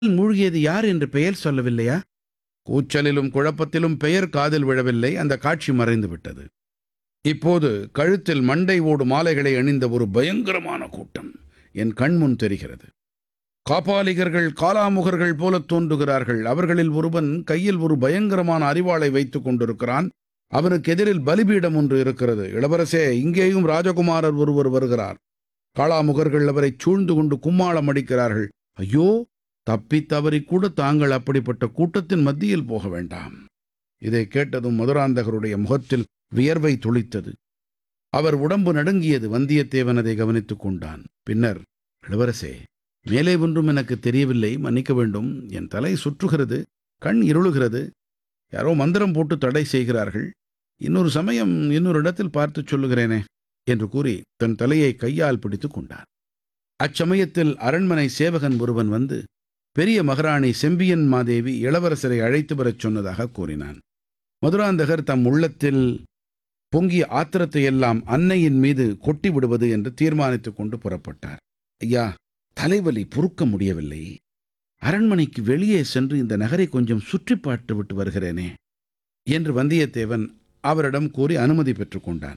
மூழ்கியது யார் என்று பெயர் சொல்லவில்லையா கூச்சலிலும் குழப்பத்திலும் பெயர் காதில் விழவில்லை அந்த காட்சி மறைந்து விட்டது இப்போது கழுத்தில் மண்டை ஓடு மாலைகளை அணிந்த ஒரு பயங்கரமான கூட்டம் என் கண்முன் தெரிகிறது காபாலிகர்கள் காலாமுகர்கள் போலத் தோன்றுகிறார்கள் அவர்களில் ஒருவன் கையில் ஒரு பயங்கரமான அரிவாளை வைத்துக் கொண்டிருக்கிறான் அவனுக்கு எதிரில் பலிபீடம் ஒன்று இருக்கிறது இளவரசே இங்கேயும் ராஜகுமாரர் ஒருவர் வருகிறார் காளாமுகர்கள் அவரை சூழ்ந்து கொண்டு கும்மாளம் அடிக்கிறார்கள் ஐயோ தப்பித் தவறிக் கூட தாங்கள் அப்படிப்பட்ட கூட்டத்தின் மத்தியில் போக வேண்டாம் இதை கேட்டதும் மதுராந்தகருடைய முகத்தில் வியர்வை துளித்தது அவர் உடம்பு நடுங்கியது வந்தியத்தேவன் அதை கவனித்துக் கொண்டான் பின்னர் இளவரசே மேலே ஒன்றும் எனக்கு தெரியவில்லை மன்னிக்க வேண்டும் என் தலை சுற்றுகிறது கண் இருளுகிறது யாரோ மந்திரம் போட்டு தடை செய்கிறார்கள் இன்னொரு சமயம் இன்னொரு இடத்தில் பார்த்துச் சொல்லுகிறேனே என்று கூறி தன் தலையை கையால் பிடித்துக் கொண்டான் அச்சமயத்தில் அரண்மனை சேவகன் ஒருவன் வந்து பெரிய மகாராணி செம்பியன் மாதேவி இளவரசரை அழைத்து வரச் சொன்னதாக கூறினான் மதுராந்தகர் தம் உள்ளத்தில் பொங்கிய ஆத்திரத்தை எல்லாம் அன்னையின் மீது கொட்டி விடுவது என்று தீர்மானித்துக் கொண்டு புறப்பட்டார் ஐயா தலைவலி பொறுக்க முடியவில்லை அரண்மனைக்கு வெளியே சென்று இந்த நகரை கொஞ்சம் சுற்றி பார்த்து விட்டு வருகிறேனே என்று வந்தியத்தேவன் அவரிடம் கூறி அனுமதி பெற்றுக் கொண்டான்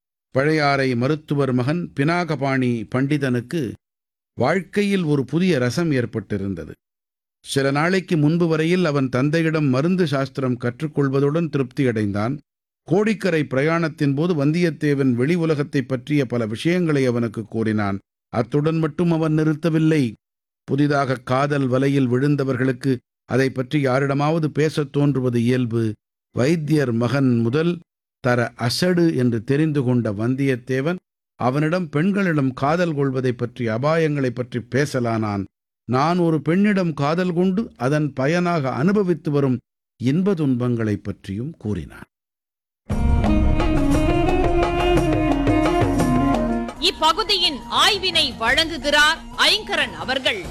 பழையாறை மருத்துவர் மகன் பினாகபாணி பண்டிதனுக்கு வாழ்க்கையில் ஒரு புதிய ரசம் ஏற்பட்டிருந்தது சில நாளைக்கு முன்பு வரையில் அவன் தந்தையிடம் மருந்து சாஸ்திரம் கற்றுக்கொள்வதுடன் திருப்தியடைந்தான் கோடிக்கரை பிரயாணத்தின் போது வந்தியத்தேவன் வெளி உலகத்தைப் பற்றிய பல விஷயங்களை அவனுக்கு கூறினான் அத்துடன் மட்டும் அவன் நிறுத்தவில்லை புதிதாக காதல் வலையில் விழுந்தவர்களுக்கு அதை பற்றி யாரிடமாவது பேசத் தோன்றுவது இயல்பு வைத்தியர் மகன் முதல் தர அசடு என்று தெரிந்து கொண்ட வந்தியத்தேவன் அவனிடம் பெண்களிடம் காதல் கொள்வதைப் பற்றி அபாயங்களைப் பற்றி பேசலானான் நான் ஒரு பெண்ணிடம் காதல் கொண்டு அதன் பயனாக அனுபவித்து வரும் இன்ப துன்பங்களைப் பற்றியும் கூறினான் இப்பகுதியின் ஆய்வினை வழங்குகிறார் ஐங்கரன் அவர்கள்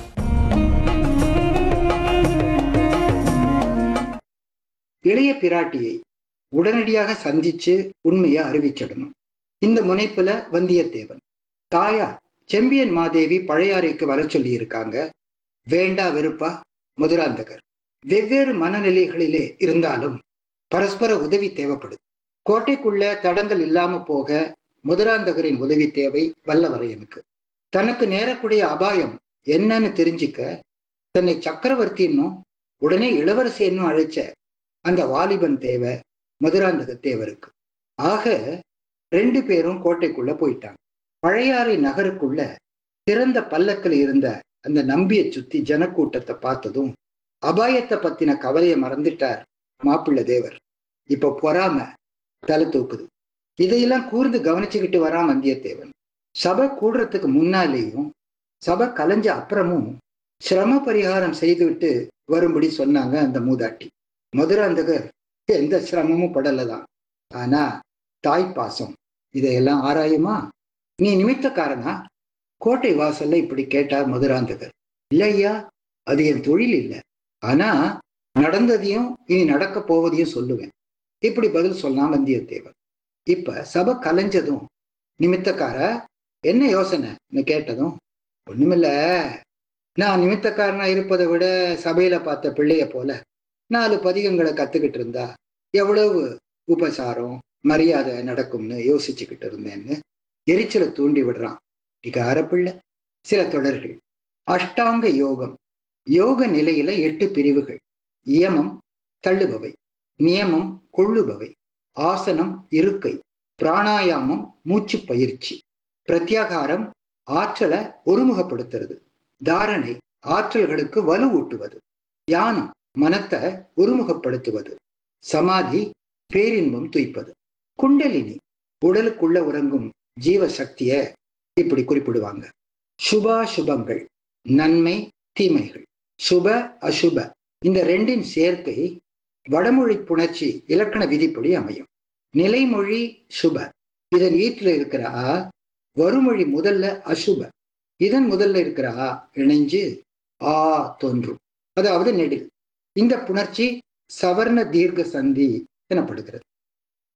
இளைய பிராட்டியை உடனடியாக சந்திச்சு உண்மையை அறிவிச்சிடணும் இந்த முனைப்புல வந்தியத்தேவன் தாயார் செம்பியன் மாதேவி பழையாறைக்கு வர சொல்லி இருக்காங்க வேண்டா வெறுப்பா மதுராந்தகர் வெவ்வேறு மனநிலைகளிலே இருந்தாலும் பரஸ்பர உதவி தேவைப்படுது கோட்டைக்குள்ள தடங்கள் இல்லாம போக மதுராந்தகரின் உதவி தேவை வல்லவரையனுக்கு தனக்கு நேரக்கூடிய அபாயம் என்னன்னு தெரிஞ்சுக்க தன்னை சக்கரவர்த்தின்னும் உடனே இளவரசி என்னும் அழைச்ச அந்த வாலிபன் தேவை மதுராந்தக தேவருக்கு ஆக ரெண்டு பேரும் கோட்டைக்குள்ள போயிட்டாங்க பழையாறை நகருக்குள்ள திறந்த பல்லக்கில் இருந்த அந்த நம்பியை சுத்தி ஜனக்கூட்டத்தை பார்த்ததும் அபாயத்தை பத்தின கவலையை மறந்துட்டார் மாப்பிள்ளை தேவர் இப்ப பொறாம தலை தூக்குது இதையெல்லாம் கூர்ந்து கவனிச்சுக்கிட்டு வரான் வந்தியத்தேவன் சபை கூடுறதுக்கு முன்னாலேயும் சபை கலைஞ்ச அப்புறமும் சிரம பரிகாரம் செய்துவிட்டு வரும்படி சொன்னாங்க அந்த மூதாட்டி மதுராந்தகர் எந்த சிரமமும் படலதான் ஆனா தாய் பாசம் இதையெல்லாம் ஆராயுமா நீ நிமித்தக்காரனா கோட்டை வாசல்ல இப்படி கேட்டார் மதுராந்தகர் இல்லையா அது என் தொழில் இல்லை ஆனா நடந்ததையும் இனி நடக்க போவதையும் சொல்லுவேன் இப்படி பதில் சொன்னான் வந்தியத்தேவன் இப்ப சபை கலைஞ்சதும் நிமித்தக்கார என்ன யோசனைன்னு கேட்டதும் ஒண்ணுமில்ல நான் நிமித்தக்காரனா இருப்பதை விட சபையில பார்த்த பிள்ளைய போல நாலு பதிகங்களை கத்துக்கிட்டு இருந்தா எவ்வளவு உபசாரம் மரியாதை நடக்கும்னு யோசிச்சுக்கிட்டு இருந்தேன்னு எரிச்சலை தூண்டி விடுறான் இகார பிள்ளை சில தொடர்கள் அஷ்டாங்க யோகம் யோக நிலையில எட்டு பிரிவுகள் இயமம் தள்ளுபவை நியமம் கொள்ளுபவை ஆசனம் இருக்கை பிராணாயாமம் மூச்சு பயிற்சி பிரத்யாகாரம் ஆற்றலை ஒருமுகப்படுத்துறது தாரணை ஆற்றல்களுக்கு வலுவூட்டுவது தியானம் மனத்தை ஒருமுகப்படுத்துவது சமாதி பேரின்பம் துய்ப்பது குண்டலினி உடலுக்குள்ள உறங்கும் ஜீவ சக்திய இப்படி குறிப்பிடுவாங்க சுபாசுபங்கள் நன்மை தீமைகள் சுப அசுப இந்த ரெண்டின் சேர்க்கை வடமொழி புணர்ச்சி இலக்கண விதிப்படி அமையும் நிலைமொழி சுப இதன் ஈட்டில் இருக்கிற ஆ வருமொழி முதல்ல அசுப இதன் முதல்ல இருக்கிற ஆ இணைஞ்சு ஆ தோன்றும் அதாவது நெடில் இந்த புணர்ச்சி சவர்ண தீர்க்க சந்தி எனப்படுகிறது